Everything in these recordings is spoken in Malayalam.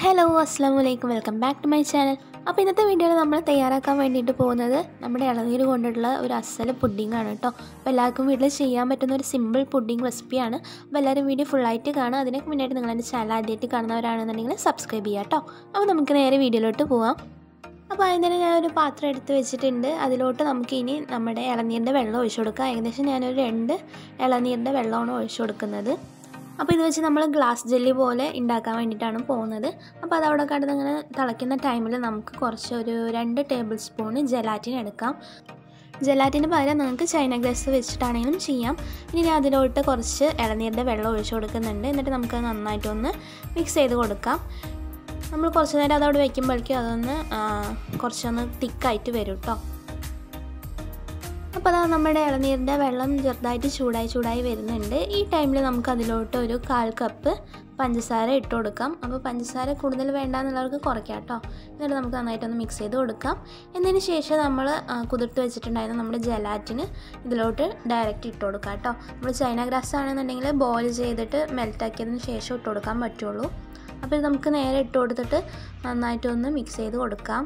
ഹലോ അസ്സാം വലൈക്കും welcome back to my channel അപ്പോൾ ഇന്നത്തെ വീഡിയോയിൽ നമ്മൾ തയ്യാറാക്കാൻ വേണ്ടിയിട്ട് പോകുന്നത് നമ്മുടെ ഇളനീര് കൊണ്ടുള്ള ഒരു അസൽ പുഡിംഗ് ആണ് കേട്ടോ അപ്പോൾ എല്ലാവർക്കും വീട്ടിൽ ചെയ്യാൻ പറ്റുന്ന ഒരു സിമ്പിൾ പുഡിംഗ് റെസിപ്പിയാണ് അപ്പോൾ എല്ലാവരും വീഡിയോ ഫുള്ളായിട്ട് കാണുക അതിനൊക്കെ മുന്നായിട്ട് നിങ്ങൾ എൻ്റെ ചാനൽ ആദ്യമായിട്ട് കാണുന്നവരാണെന്നുണ്ടെങ്കിൽ സബ്സ്ക്രൈബ് ചെയ്യാം കേട്ടോ അപ്പോൾ നമുക്ക് നേരെ വീഡിയോയിലോട്ട് പോവാം അപ്പോൾ അതിന് തന്നെ ഞാനൊരു പാത്രം എടുത്ത് വെച്ചിട്ടുണ്ട് അതിലോട്ട് നമുക്ക് ഇനി നമ്മുടെ ഇളനീരിൻ്റെ വെള്ളം ഒഴിച്ചു കൊടുക്കാം ഏകദേശം ഞാനൊരു രണ്ട് ഇളനീരിൻ്റെ വെള്ളമാണ് ഒഴിച്ചു കൊടുക്കുന്നത് അപ്പോൾ ഇത് വെച്ച് നമ്മൾ ഗ്ലാസ് ജെല്ലി പോലെ ഉണ്ടാക്കാൻ വേണ്ടിയിട്ടാണ് പോകുന്നത് അപ്പോൾ അത് അവിടെ കടന്ന് ഇങ്ങനെ തിളയ്ക്കുന്ന ടൈമിൽ നമുക്ക് കുറച്ച് ഒരു രണ്ട് ടേബിൾ സ്പൂൺ ജലാറ്റിൻ എടുക്കാം ജലാറ്റിന് പകരം നിങ്ങൾക്ക് ചൈന ഗ്ലാസ് വെച്ചിട്ടാണെങ്കിലും ചെയ്യാം ഇനി ഞാൻ അതിലോട്ട് കുറച്ച് ഇളനീരിൻ്റെ വെള്ളം ഒഴിച്ചു കൊടുക്കുന്നുണ്ട് എന്നിട്ട് നമുക്ക് നന്നായിട്ടൊന്ന് മിക്സ് ചെയ്ത് കൊടുക്കാം നമ്മൾ കുറച്ച് നേരം അതവിടെ വയ്ക്കുമ്പോഴേക്കും അതൊന്ന് കുറച്ചൊന്ന് തിക്കായിട്ട് വരും കേട്ടോ അപ്പോൾ അതാ നമ്മുടെ ഇളനീരിൻ്റെ വെള്ളം ചെറുതായിട്ട് ചൂടായി ചൂടായി വരുന്നുണ്ട് ഈ ടൈമിൽ നമുക്ക് അതിലോട്ട് ഒരു കാൽ കപ്പ് പഞ്ചസാര ഇട്ട് കൊടുക്കാം അപ്പോൾ പഞ്ചസാര കൂടുതൽ വേണ്ടാന്നുള്ളവർക്ക് കുറയ്ക്കാം കേട്ടോ എന്നിട്ട് നമുക്ക് നന്നായിട്ടൊന്ന് മിക്സ് ചെയ്ത് കൊടുക്കാം എന്നതിന് ശേഷം നമ്മൾ കുതിർത്ത് വെച്ചിട്ടുണ്ടായിരുന്ന നമ്മുടെ ജലാറ്റിന് ഇതിലോട്ട് ഡയറക്റ്റ് ഇട്ട് കൊടുക്കാം കേട്ടോ നമ്മൾ ചൈന ഗ്രാസ് ആണെന്നുണ്ടെങ്കിൽ ബോയിൽ ചെയ്തിട്ട് മെൽറ്റാക്കിയതിന് ശേഷം ഇട്ട് കൊടുക്കാൻ പറ്റുള്ളൂ അപ്പോൾ ഇത് നമുക്ക് നേരെ ഇട്ട് കൊടുത്തിട്ട് നന്നായിട്ടൊന്ന് മിക്സ് ചെയ്ത് കൊടുക്കാം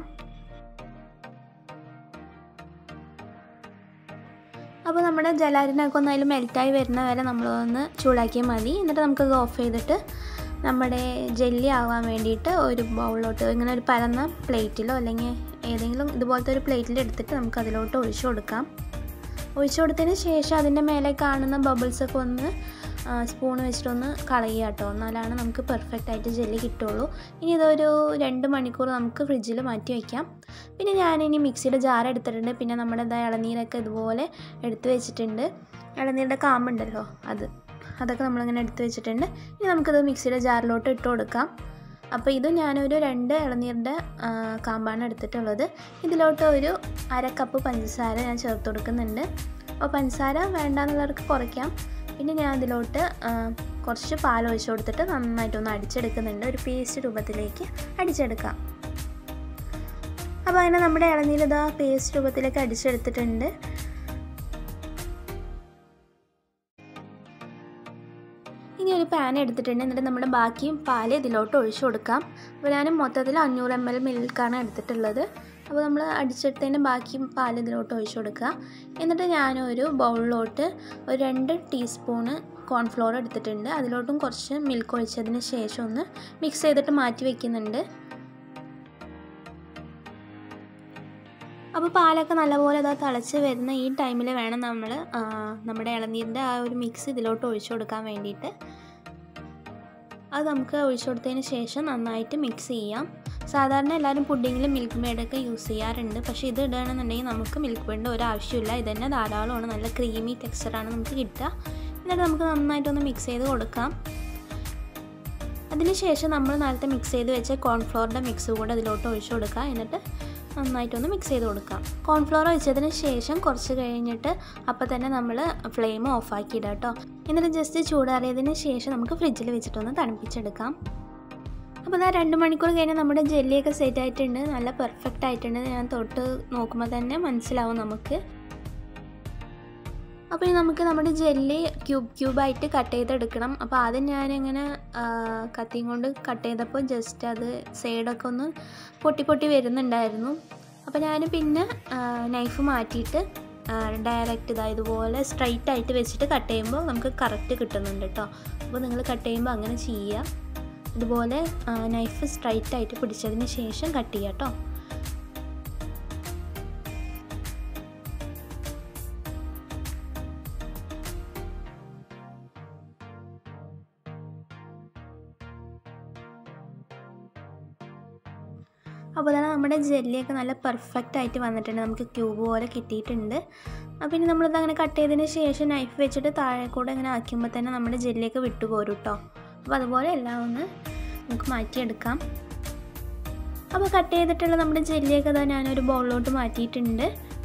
അപ്പോൾ നമ്മുടെ ജലാറ്റിനൊക്കെ ഒന്ന് അതിൽ മെൽറ്റായി വരുന്ന വരെ നമ്മളൊന്ന് ചൂടാക്കിയാൽ മതി എന്നിട്ട് നമുക്കത് ഓഫ് ചെയ്തിട്ട് നമ്മുടെ ജെല്ലി ആവാൻ വേണ്ടിയിട്ട് ഒരു ബൗളിലോട്ട് ഇങ്ങനെ ഒരു പരന്ന പ്ലേറ്റിലോ അല്ലെങ്കിൽ ഏതെങ്കിലും ഇതുപോലത്തെ ഒരു പ്ലേറ്റിൽ എടുത്തിട്ട് നമുക്ക് അതിലോട്ട് ഒഴിച്ചു കൊടുക്കാം ഒഴിച്ചു കൊടുത്തതിന് ശേഷം അതിൻ്റെ മേലെ കാണുന്ന ബബിൾസൊക്കെ ഒന്ന് സ്പൂൺ വെച്ചിട്ടൊന്ന് കളയുക കേട്ടോ എന്നാലാണ് നമുക്ക് പെർഫെക്റ്റ് ആയിട്ട് ജെല്ലി കിട്ടുള്ളൂ ഇനി ഇതൊരു രണ്ട് മണിക്കൂർ നമുക്ക് ഫ്രിഡ്ജിൽ മാറ്റി വയ്ക്കാം പിന്നെ ഞാനിനി മിക്സിയുടെ ജാർ എടുത്തിട്ടുണ്ട് പിന്നെ നമ്മുടെ ഇതാ ഇളനീരൊക്കെ ഇതുപോലെ എടുത്ത് വെച്ചിട്ടുണ്ട് ഇളനീരുടെ കാമ്പുണ്ടല്ലോ അത് അതൊക്കെ നമ്മളിങ്ങനെ എടുത്ത് വെച്ചിട്ടുണ്ട് ഇനി നമുക്കിത് മിക്സിയുടെ ജാറിലോട്ട് ഇട്ട് കൊടുക്കാം അപ്പോൾ ഇത് ഞാനൊരു രണ്ട് ഇളനീരിൻ്റെ കാമ്പാണ് എടുത്തിട്ടുള്ളത് ഇതിലോട്ട് ഒരു അര കപ്പ് പഞ്ചസാര ഞാൻ ചേർത്ത് കൊടുക്കുന്നുണ്ട് അപ്പോൾ പഞ്ചസാര വേണ്ടാന്നുള്ളവർക്ക് കുറയ്ക്കാം പിന്നെ ഞാൻ അതിലോട്ട് കുറച്ച് പാൽ ഒഴിച്ച് കൊടുത്തിട്ട് നന്നായിട്ടൊന്ന് അടിച്ചെടുക്കുന്നുണ്ട് ഒരു പേസ്റ്റ് രൂപത്തിലേക്ക് അടിച്ചെടുക്കാം അപ്പോൾ അങ്ങനെ നമ്മുടെ ഇളനീര് ഇതാ പേസ്റ്റ് രൂപത്തിലേക്ക് അടിച്ചെടുത്തിട്ടുണ്ട് ഇനി ഒരു പാൻ എടുത്തിട്ടുണ്ട് എന്നിട്ട് നമ്മുടെ ബാക്കി പാൽ ഇതിലോട്ട് ഒഴിച്ചു കൊടുക്കാം അപ്പോൾ ഞാൻ മൊത്തത്തിൽ അഞ്ഞൂറ് എം എൽ മിൽക്കാണ് എടുത്തിട്ടുള്ളത് അപ്പോൾ നമ്മൾ അടിച്ചെടുത്തതിന് ബാക്കി പാൽ ഇതിലോട്ട് ഒഴിച്ചു കൊടുക്കുക എന്നിട്ട് ഞാനൊരു ബൗളിലോട്ട് ഒരു രണ്ട് ടീസ്പൂണ് കോൺഫ്ലോർ എടുത്തിട്ടുണ്ട് അതിലോട്ടും കുറച്ച് മിൽക്ക് ഒഴിച്ചതിന് ശേഷം ഒന്ന് മിക്സ് ചെയ്തിട്ട് മാറ്റി വയ്ക്കുന്നുണ്ട് അപ്പോൾ പാലൊക്കെ നല്ലപോലെ അതാ തിളച്ച് വരുന്ന ഈ ടൈമിൽ വേണം നമ്മൾ നമ്മുടെ ഇളനീരിൻ്റെ ആ ഒരു മിക്സ് ഇതിലോട്ട് ഒഴിച്ചു കൊടുക്കാൻ വേണ്ടിയിട്ട് അത് നമുക്ക് ഒഴിച്ചു കൊടുത്തതിന് ശേഷം നന്നായിട്ട് മിക്സ് ചെയ്യാം സാധാരണ എല്ലാവരും പുഡിങ്ങിൽ മിൽക്ക് മെയ്ഡൊക്കെ യൂസ് ചെയ്യാറുണ്ട് പക്ഷേ ഇത് ഇടുകയാണെന്നുണ്ടെങ്കിൽ നമുക്ക് മിൽക്ക് മെയ്ഡിൻ്റെ ഒരു ആവശ്യമില്ല ഇത് തന്നെ ധാരാളമാണ് നല്ല ക്രീമി ടെക്സ്ചറാണ് നമുക്ക് കിട്ടുക എന്നിട്ട് നമുക്ക് നന്നായിട്ടൊന്ന് മിക്സ് ചെയ്ത് കൊടുക്കാം അതിനുശേഷം നമ്മൾ നേരത്തെ മിക്സ് ചെയ്ത് വെച്ച കോൺഫ്ലോറിൻ്റെ മിക്സ് കൂടെ അതിലോട്ട് ഒഴിച്ചു കൊടുക്കുക എന്നിട്ട് നന്നായിട്ടൊന്ന് മിക്സ് ചെയ്ത് കൊടുക്കാം കോൺഫ്ലോർ ഒഴിച്ചതിന് ശേഷം കുറച്ച് കഴിഞ്ഞിട്ട് അപ്പോൾ തന്നെ നമ്മൾ ഫ്ലെയിം ഓഫാക്കി ഇടാം കേട്ടോ എന്നിട്ട് ജസ്റ്റ് ചൂടാറിയതിന് ശേഷം നമുക്ക് ഫ്രിഡ്ജിൽ വെച്ചിട്ടൊന്ന് തണുപ്പിച്ചെടുക്കാം അപ്പോൾ ഇതാ രണ്ട് മണിക്കൂർ കഴിഞ്ഞാൽ നമ്മുടെ ജെല്ലിയൊക്കെ സെറ്റ് ആയിട്ടുണ്ട് നല്ല പെർഫെക്റ്റ് ആയിട്ടുണ്ട് ഞാൻ തൊട്ട് നോക്കുമ്പോൾ തന്നെ മനസ്സിലാവും നമുക്ക് അപ്പോൾ ഇനി നമുക്ക് നമ്മുടെ ജെല്ലി ക്യൂബ് ക്യൂബായിട്ട് കട്ട് ചെയ്തെടുക്കണം അപ്പോൾ ആദ്യം ഞാനിങ്ങനെ കത്തിയും കൊണ്ട് കട്ട് ചെയ്തപ്പോൾ ജസ്റ്റ് അത് സൈഡൊക്കെ ഒന്ന് പൊട്ടി പൊട്ടി വരുന്നുണ്ടായിരുന്നു അപ്പോൾ ഞാൻ പിന്നെ നൈഫ് മാറ്റിയിട്ട് ഡയറക്റ്റ് ഇതാ ഇതുപോലെ സ്ട്രൈറ്റ് ആയിട്ട് വെച്ചിട്ട് കട്ട് ചെയ്യുമ്പോൾ നമുക്ക് കറക്റ്റ് കിട്ടുന്നുണ്ട് കേട്ടോ അപ്പോൾ നിങ്ങൾ കട്ട് ചെയ്യുമ്പോൾ അങ്ങനെ ചെയ്യുക ഇതുപോലെ നൈഫ് സ്ട്രൈറ്റ് ആയിട്ട് പിടിച്ചതിന് ശേഷം കട്ട് ചെയ്യുക കേട്ടോ അപ്പോൾ തന്നെ നമ്മുടെ ജെല്ലിയൊക്കെ നല്ല പെർഫെക്റ്റ് ആയിട്ട് വന്നിട്ടുണ്ട് നമുക്ക് ക്യൂബ് പോലെ കിട്ടിയിട്ടുണ്ട് അപ്പോൾ ഇനി നമ്മളിത് അങ്ങനെ കട്ട് ചെയ്തതിന് ശേഷം നൈഫ് വെച്ചിട്ട് താഴെ കൂടെ ഇങ്ങനെ ആക്കുമ്പോൾ തന്നെ നമ്മുടെ ജെല്ലിയൊക്കെ വിട്ടുപോരും കേട്ടോ അപ്പോൾ അതുപോലെ എല്ലാം ഒന്ന് നമുക്ക് മാറ്റിയെടുക്കാം അപ്പോൾ കട്ട് ചെയ്തിട്ടുള്ള നമ്മുടെ ജെല്ലിയൊക്കെ ഇതാ ഞാനൊരു ബൗളിലോട്ട് മാറ്റിയിട്ടുണ്ട്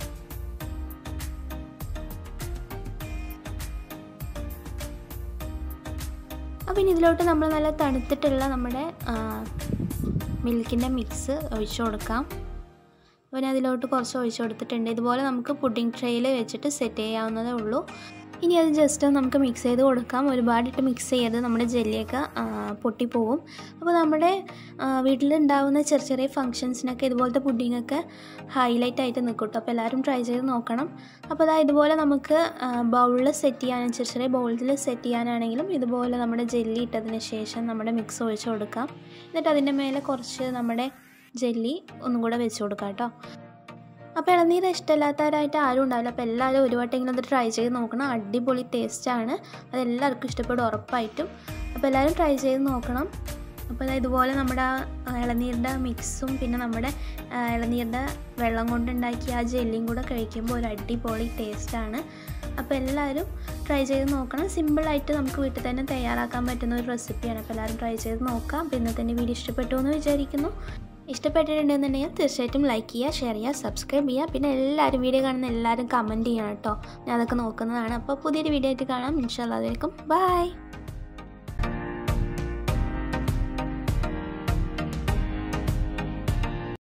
അപ്പോൾ ഇനി ഇതിലോട്ട് നമ്മൾ നല്ല തണുത്തിട്ടുള്ള നമ്മുടെ മിൽക്കിൻ്റെ മിക്സ് ഒഴിച്ചു കൊടുക്കാം അപ്പോൾ ഞാൻ അതിലോട്ട് കുറച്ച് ഒഴിച്ചു കൊടുത്തിട്ടുണ്ട് ഇതുപോലെ നമുക്ക് പുഡിംഗ് ട്രേയിൽ വെച്ചിട്ട് സെറ്റ് ചെയ്യാവുന്നതേ ഉള്ളൂ ഇനി അത് ജസ്റ്റ് നമുക്ക് മിക്സ് ചെയ്ത് കൊടുക്കാം ഒരുപാടിട്ട് മിക്സ് ചെയ്ത് നമ്മുടെ ജെല്ലിയൊക്കെ ആ, പൊട്ടിപ്പോവും അപ്പോൾ നമ്മുടെ ആ, വീട്ടിലുണ്ടാവുന്ന ചെറിയ ചെറിയ ഫങ്ഷൻസിനൊക്കെ ഇതുപോലത്തെ പുഡിങ്ങൊക്കെ ഹൈലൈറ്റ് ആയിട്ട് നിൽക്കും കേട്ടോ അപ്പോൾ എല്ലാവരും ട്രൈ ചെയ്ത് നോക്കണം അപ്പോൾ അതാ ഇതുപോലെ നമുക്ക് ബൗളിൽ സെറ്റ് ചെയ്യാനും ചെറിയ ചെറിയ ബൗളിൽ സെറ്റ് ചെയ്യാനാണെങ്കിലും ഇതുപോലെ നമ്മുടെ ജെല്ലി ഇട്ടതിന് ശേഷം നമ്മുടെ മിക്സ് ഒഴിച്ച് കൊടുക്കാം എന്നിട്ട് അതിൻ്റെ മേലെ കുറച്ച് നമ്മുടെ ജെല്ലി ഒന്നും കൂടെ വെച്ച് കൊടുക്കാം കേട്ടോ അപ്പോൾ ഇളനീര് ഇഷ്ടമില്ലാത്തവരായിട്ട് ആരും ഉണ്ടാവില്ല അപ്പോൾ എല്ലാവരും ഒരു വട്ടെങ്കിലും അത് ട്രൈ ചെയ്ത് നോക്കണം അടിപൊളി ടേസ്റ്റാണ് അതെല്ലാവർക്കും ഇഷ്ടപ്പെടും ഉറപ്പായിട്ടും അപ്പോൾ എല്ലാവരും ട്രൈ ചെയ്ത് നോക്കണം അപ്പോൾ ദാ ഇതുപോലെ നമ്മുടെ ആ ഇളനീരിൻ്റെ മിക്സും പിന്നെ നമ്മുടെ ആ, ഇളനീരിൻ്റെ വെള്ളം കൊണ്ടുണ്ടാക്കിയ ആ ജെല്ലിയും കൂടെ കഴിക്കുമ്പോൾ ഒരു അടിപൊളി ടേസ്റ്റാണ് അപ്പോൾ എല്ലാവരും ട്രൈ ചെയ്ത് നോക്കണം സിമ്പിളായിട്ട് നമുക്ക് വീട്ടിൽ തന്നെ തയ്യാറാക്കാൻ പറ്റുന്ന ഒരു റെസിപ്പിയാണ് അപ്പോൾ എല്ലാവരും ട്രൈ ചെയ്ത് നോക്കാം അപ്പോൾ ഇന്നത്തെ എൻ്റെ വീഡിയോ ഇഷ്ടപ്പെട്ടു എന്ന് വിചാരിക്കുന്നു ഇഷ്ടപ്പെട്ടിട്ടുണ്ടെന്നുണ്ടെങ്കിൽ തീർച്ചയായിട്ടും ലൈക്ക് ചെയ്യുക ഷെയർ ചെയ്യുക സബ്സ്ക്രൈബ് ചെയ്യുക പിന്നെ എല്ലാവരും വീഡിയോ കാണുന്ന എല്ലാവരും കമൻറ്റ് ചെയ്യണം കേട്ടോ ഞാൻ അതൊക്കെ നോക്കുന്നതാണ് അപ്പോൾ പുതിയൊരു വീഡിയോ ആയിട്ട് കാണാം ഇൻഷാല്ലാ അതിലേക്കും ബൈ